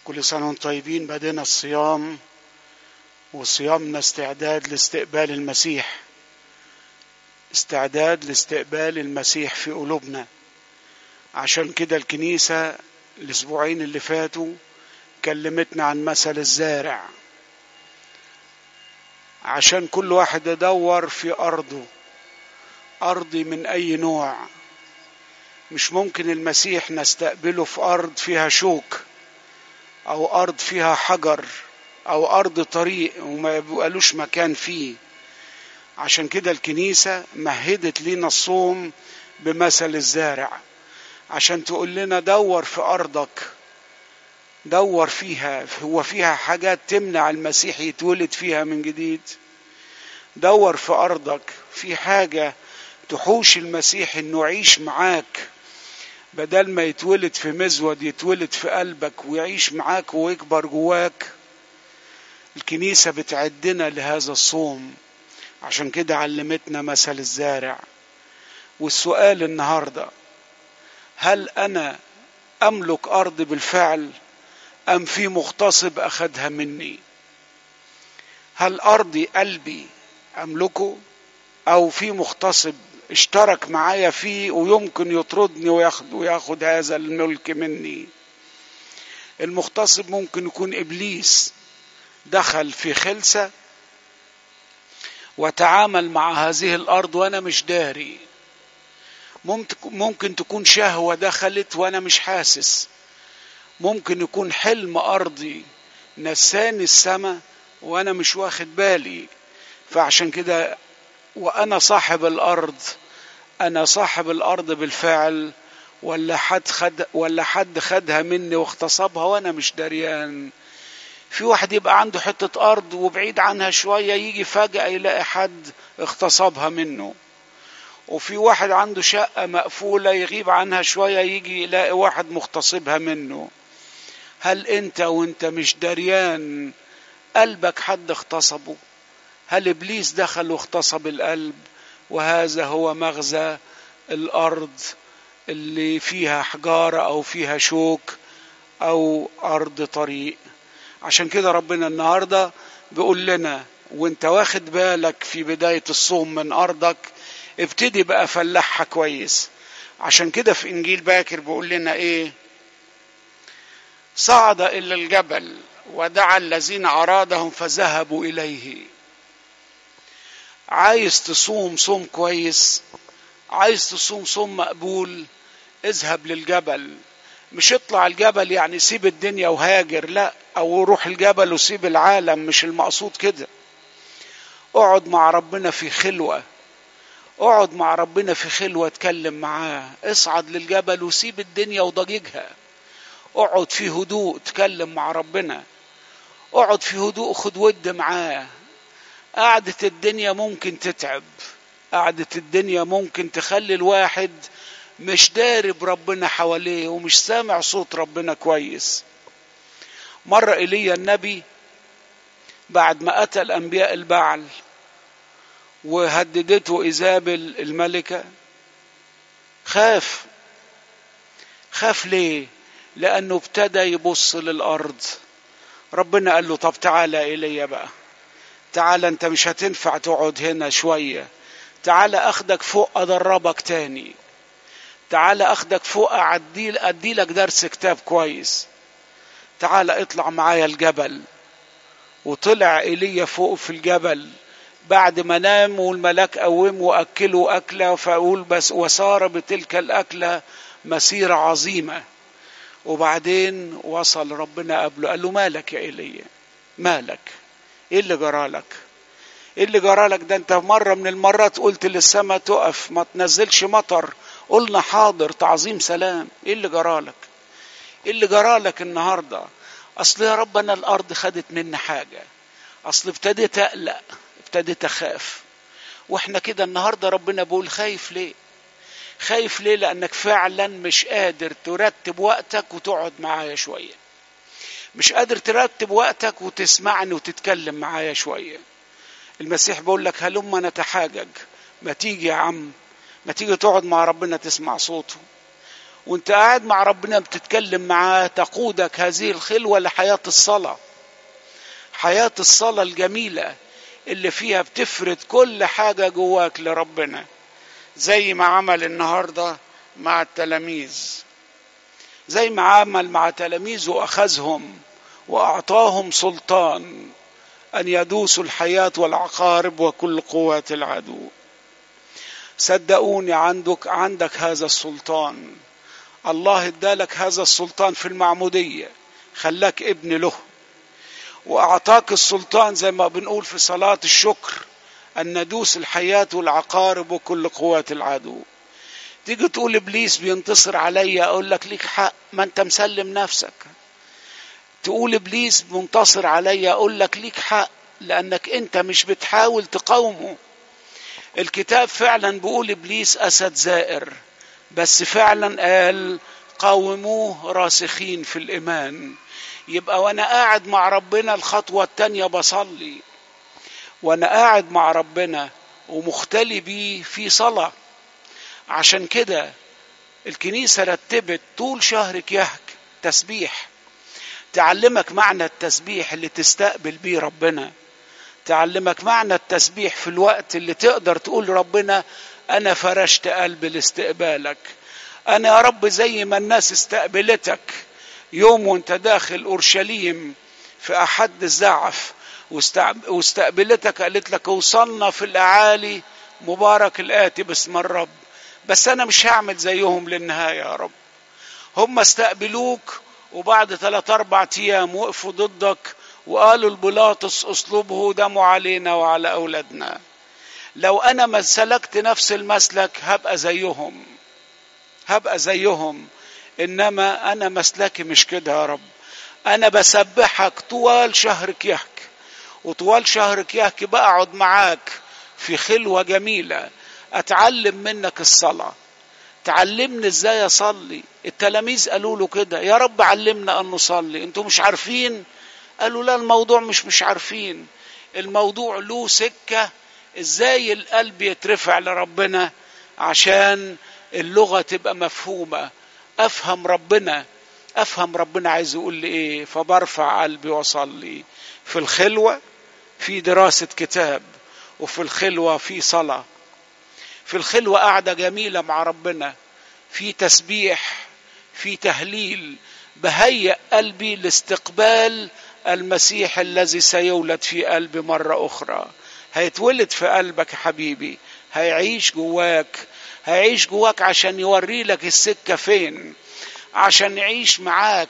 كل سنة وانتم طيبين بدينا الصيام وصيامنا استعداد لاستقبال المسيح استعداد لاستقبال المسيح في قلوبنا عشان كده الكنيسة الأسبوعين اللي فاتوا كلمتنا عن مثل الزارع عشان كل واحد يدور في أرضه أرضي من أي نوع مش ممكن المسيح نستقبله في أرض فيها شوك أو أرض فيها حجر أو أرض طريق وما يبقالوش مكان فيه عشان كده الكنيسة مهدت لنا الصوم بمثل الزارع عشان تقول لنا دور في أرضك دور فيها هو فيها حاجات تمنع المسيح يتولد فيها من جديد دور في أرضك في حاجة تحوش المسيح انه يعيش معاك بدل ما يتولد في مزود يتولد في قلبك ويعيش معاك ويكبر جواك الكنيسة بتعدنا لهذا الصوم عشان كده علمتنا مثل الزارع والسؤال النهارده هل انا املك ارض بالفعل ام في مغتصب اخدها مني هل ارضي قلبي املكه او في مغتصب اشترك معايا فيه ويمكن يطردني وياخد وياخد هذا الملك مني المغتصب ممكن يكون ابليس دخل في خلسه وتعامل مع هذه الارض وانا مش داري ممكن تكون شهوه دخلت وانا مش حاسس ممكن يكون حلم ارضي نساني السماء وانا مش واخد بالي فعشان كده وانا صاحب الارض انا صاحب الارض بالفعل ولا حد خد ولا حد خدها مني واغتصبها وانا مش دريان في واحد يبقى عنده حتة أرض وبعيد عنها شوية يجي فجأة يلاقي حد اغتصبها منه وفي واحد عنده شقة مقفولة يغيب عنها شوية يجي يلاقي واحد مغتصبها منه هل أنت وأنت مش دريان قلبك حد اغتصبه هل إبليس دخل واغتصب القلب وهذا هو مغزى الأرض اللي فيها حجارة أو فيها شوك أو أرض طريق عشان كده ربنا النهارده بيقول لنا وانت واخد بالك في بداية الصوم من أرضك ابتدي بقى فلحها كويس عشان كده في إنجيل باكر بيقول لنا إيه صعد إلى الجبل ودعا الذين أرادهم فذهبوا إليه عايز تصوم صوم كويس عايز تصوم صوم مقبول اذهب للجبل مش اطلع الجبل يعني سيب الدنيا وهاجر لا او روح الجبل وسيب العالم مش المقصود كده اقعد مع ربنا في خلوة اقعد مع ربنا في خلوة اتكلم معاه اصعد للجبل وسيب الدنيا وضجيجها اقعد في هدوء اتكلم مع ربنا اقعد في هدوء خد ود معاه قعدة الدنيا ممكن تتعب قعدة الدنيا ممكن تخلي الواحد مش داري بربنا حواليه ومش سامع صوت ربنا كويس مر ايليا النبي بعد ما قتل انبياء البعل وهددته ايزابل الملكه خاف خاف ليه لانه ابتدى يبص للارض ربنا قال له طب تعالى ايليا بقى تعالى انت مش هتنفع تقعد هنا شويه تعالى اخدك فوق ادربك تاني تعالى اخدك فوق ادي ادي لك درس كتاب كويس تعالى اطلع معايا الجبل وطلع ايليا فوق في الجبل بعد ما نام والملاك قومه واكله اكله فاقول بس وسار بتلك الاكله مسيره عظيمه وبعدين وصل ربنا قبله قال له مالك يا ايليا مالك ايه اللي جرالك ايه اللي جرالك ده انت مره من المرات قلت للسماء تقف ما تنزلش مطر قلنا حاضر تعظيم سلام ايه اللي جرالك ايه اللي جرالك النهارده اصل يا رب انا الارض خدت مني حاجه اصل ابتديت اقلق ابتديت اخاف واحنا كده النهارده ربنا بيقول خايف ليه خايف ليه لانك فعلا مش قادر ترتب وقتك وتقعد معايا شويه مش قادر ترتب وقتك وتسمعني وتتكلم معايا شويه المسيح بيقول لك هلما نتحاجج ما تيجي يا عم ما تيجي تقعد مع ربنا تسمع صوته وانت قاعد مع ربنا بتتكلم معاه تقودك هذه الخلوة لحياة الصلاة حياة الصلاة الجميلة اللي فيها بتفرد كل حاجة جواك لربنا زي ما عمل النهاردة مع التلاميذ زي ما عمل مع تلاميذه وأخذهم وأعطاهم سلطان أن يدوسوا الحياة والعقارب وكل قوات العدو صدقوني عندك عندك هذا السلطان الله ادالك هذا السلطان في المعمودية خلاك ابن له وأعطاك السلطان زي ما بنقول في صلاة الشكر أن ندوس الحياة والعقارب وكل قوات العدو تيجي تقول إبليس بينتصر عليا أقول لك ليك حق ما أنت مسلم نفسك تقول إبليس منتصر عليا أقول لك ليك حق لأنك أنت مش بتحاول تقاومه الكتاب فعلا بيقول إبليس أسد زائر بس فعلا قال قاوموه راسخين في الإيمان يبقى وانا قاعد مع ربنا الخطوة التانية بصلي وانا قاعد مع ربنا ومختلي بيه في صلاة عشان كده الكنيسة رتبت طول شهر كيهك تسبيح تعلمك معنى التسبيح اللي تستقبل بيه ربنا تعلمك معنى التسبيح في الوقت اللي تقدر تقول ربنا انا فرشت قلبي لاستقبالك انا يا رب زي ما الناس استقبلتك يوم وانت داخل اورشليم في احد الزعف واستقبلتك قالت لك وصلنا في الاعالي مبارك الاتي باسم الرب بس انا مش هعمل زيهم للنهايه يا رب هم استقبلوك وبعد ثلاث اربع ايام وقفوا ضدك وقالوا البلاطس اسلوبه دمه علينا وعلى اولادنا لو انا ما سلكت نفس المسلك هبقى زيهم هبقى زيهم انما انا مسلكي مش كده يا رب انا بسبحك طوال شهر كيهك وطوال شهر كيهك بقعد معاك في خلوه جميله اتعلم منك الصلاه تعلمني ازاي اصلي التلاميذ قالوا له كده يا رب علمنا ان نصلي انتوا مش عارفين قالوا لا الموضوع مش مش عارفين الموضوع له سكه ازاي القلب يترفع لربنا عشان اللغه تبقى مفهومه افهم ربنا افهم ربنا عايز يقول لي ايه فبرفع قلبي واصلي في الخلوه في دراسه كتاب وفي الخلوه في صلاه في الخلوه قاعده جميله مع ربنا في تسبيح في تهليل بهيئ قلبي لاستقبال المسيح الذي سيولد في قلبي مره اخرى هيتولد في قلبك يا حبيبي هيعيش جواك هيعيش جواك عشان يوري لك السكة فين عشان يعيش معاك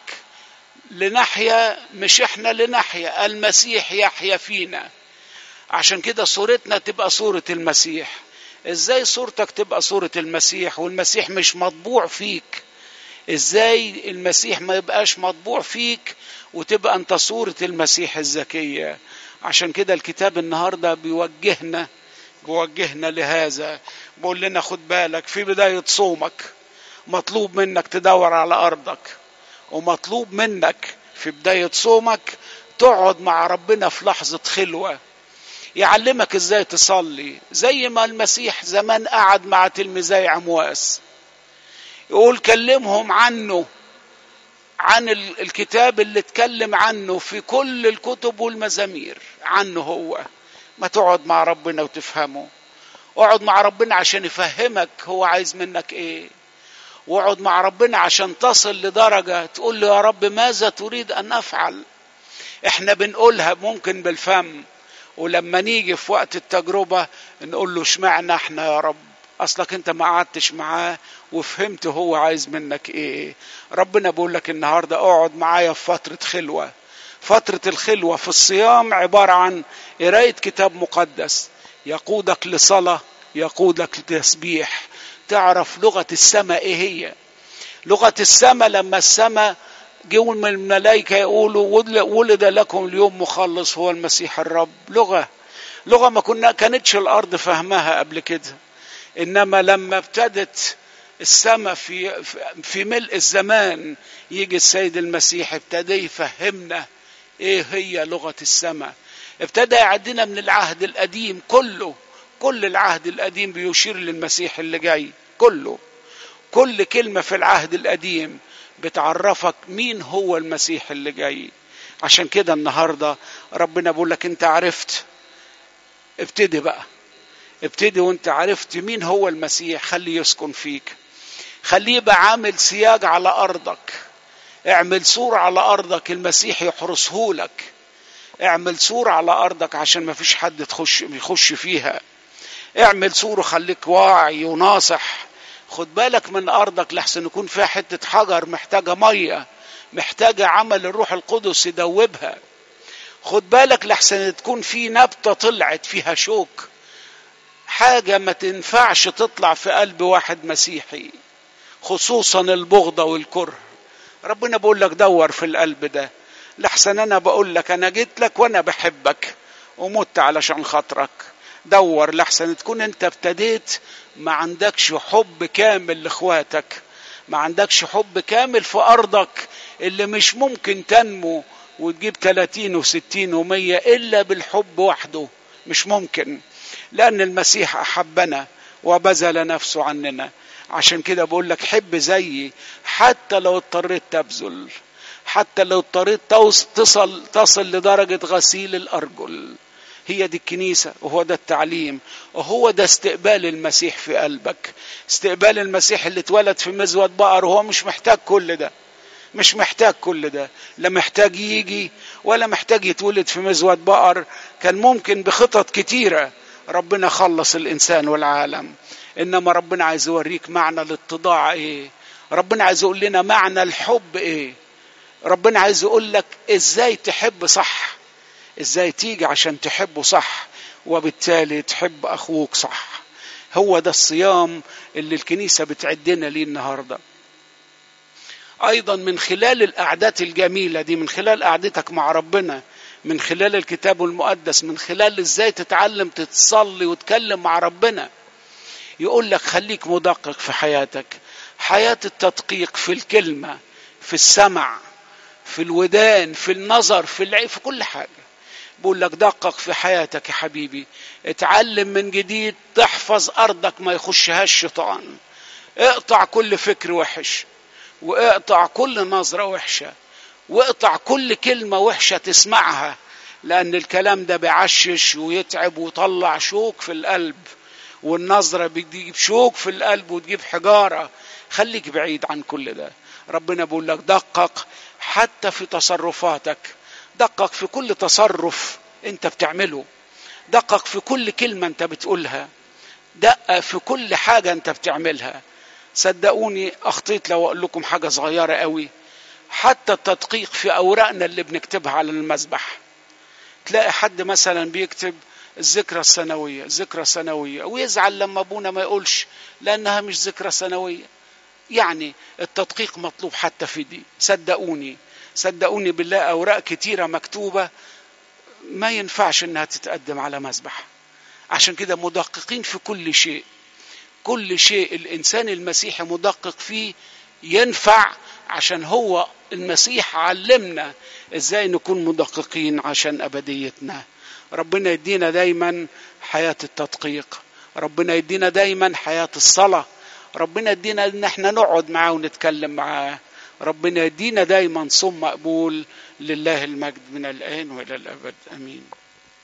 لنحيا مش احنا لنحيا المسيح يحيا فينا عشان كده صورتنا تبقى صورة المسيح ازاي صورتك تبقى صورة المسيح والمسيح مش مطبوع فيك ازاي المسيح ما يبقاش مطبوع فيك وتبقى انت صورة المسيح الذكية عشان كده الكتاب النهارده بيوجهنا بيوجهنا لهذا بيقول لنا خد بالك في بداية صومك مطلوب منك تدور على أرضك ومطلوب منك في بداية صومك تقعد مع ربنا في لحظة خلوة يعلمك ازاي تصلي زي ما المسيح زمان قعد مع تلميذي عمواس يقول كلمهم عنه عن الكتاب اللي اتكلم عنه في كل الكتب والمزامير عنه هو ما تقعد مع ربنا وتفهمه اقعد مع ربنا عشان يفهمك هو عايز منك ايه واقعد مع ربنا عشان تصل لدرجة تقول له يا رب ماذا تريد أن أفعل احنا بنقولها ممكن بالفم ولما نيجي في وقت التجربة نقول له اشمعنا احنا يا رب اصلك انت ما قعدتش معاه وفهمت هو عايز منك ايه ربنا بيقول لك النهارده اقعد معايا في فتره خلوه فتره الخلوه في الصيام عباره عن قرايه كتاب مقدس يقودك لصلاه يقودك لتسبيح تعرف لغه السماء ايه هي لغه السماء لما السماء جو من الملائكة يقولوا ولد لكم اليوم مخلص هو المسيح الرب لغة لغة ما كنا كانتش الأرض فهمها قبل كده إنما لما ابتدت السماء في في ملء الزمان يجي السيد المسيح ابتدى يفهمنا ايه هي لغة السماء ابتدى يعدنا من العهد القديم كله كل العهد القديم بيشير للمسيح اللي جاي كله كل كلمة في العهد القديم بتعرفك مين هو المسيح اللي جاي عشان كده النهاردة ربنا بيقول لك انت عرفت ابتدي بقى ابتدي وانت عرفت مين هو المسيح خليه يسكن فيك خليه يبقى عامل سياج على ارضك اعمل سور على ارضك المسيح يحرسه لك اعمل سور على ارضك عشان ما فيش حد تخش يخش فيها اعمل سور وخليك واعي وناصح خد بالك من ارضك لحسن يكون فيها حته حجر محتاجه ميه محتاجه عمل الروح القدس يدوبها خد بالك لحسن تكون في نبته طلعت فيها شوك حاجه ما تنفعش تطلع في قلب واحد مسيحي خصوصا البغضه والكره ربنا بيقول لك دور في القلب ده لحسن انا بقول لك انا جيت لك وانا بحبك ومت علشان خاطرك دور لحسن تكون انت ابتديت ما عندكش حب كامل لاخواتك ما عندكش حب كامل في ارضك اللي مش ممكن تنمو وتجيب 30 و60 و100 الا بالحب وحده مش ممكن لان المسيح احبنا وبذل نفسه عننا عشان كده بقول لك حب زيي حتى لو اضطريت تبذل حتى لو اضطريت تصل تصل لدرجه غسيل الارجل هي دي الكنيسة وهو ده التعليم وهو ده استقبال المسيح في قلبك استقبال المسيح اللي اتولد في مزود بقر وهو مش محتاج كل ده مش محتاج كل ده لا محتاج يجي ولا محتاج يتولد في مزود بقر كان ممكن بخطط كتيرة ربنا خلص الإنسان والعالم إنما ربنا عايز يوريك معنى الاتضاع إيه ربنا عايز يقول لنا معنى الحب إيه ربنا عايز يقول لك إزاي تحب صح ازاي تيجي عشان تحبه صح وبالتالي تحب اخوك صح هو ده الصيام اللي الكنيسه بتعدنا ليه النهارده ايضا من خلال القعدات الجميله دي من خلال قعدتك مع ربنا من خلال الكتاب المقدس من خلال ازاي تتعلم تتصلي وتكلم مع ربنا يقول لك خليك مدقق في حياتك حياه التدقيق في الكلمه في السمع في الودان في النظر في العين في كل حاجه بقول لك دقق في حياتك يا حبيبي اتعلم من جديد تحفظ ارضك ما يخشهاش شيطان اقطع كل فكر وحش واقطع كل نظرة وحشة واقطع كل كلمة وحشة تسمعها لأن الكلام ده بيعشش ويتعب ويطلع شوك في القلب والنظرة بتجيب شوك في القلب وتجيب حجارة خليك بعيد عن كل ده ربنا بيقول لك دقق حتى في تصرفاتك دقق في كل تصرف انت بتعمله دقق في كل كلمة انت بتقولها دقق في كل حاجة انت بتعملها صدقوني اخطيت لو اقول لكم حاجة صغيرة قوي حتى التدقيق في اوراقنا اللي بنكتبها على المذبح تلاقي حد مثلا بيكتب الذكرى السنوية ذكرى سنوية ويزعل لما ابونا ما يقولش لانها مش ذكرى سنوية يعني التدقيق مطلوب حتى في دي صدقوني صدقوني بالله اوراق كتيره مكتوبه ما ينفعش انها تتقدم على مذبح عشان كده مدققين في كل شيء كل شيء الانسان المسيحي مدقق فيه ينفع عشان هو المسيح علمنا ازاي نكون مدققين عشان ابديتنا ربنا يدينا دايما حياه التدقيق ربنا يدينا دايما حياه الصلاه ربنا يدينا ان احنا نقعد معاه ونتكلم معاه ربنا يدينا دايما صوم مقبول لله المجد من الآن وإلى الأبد آمين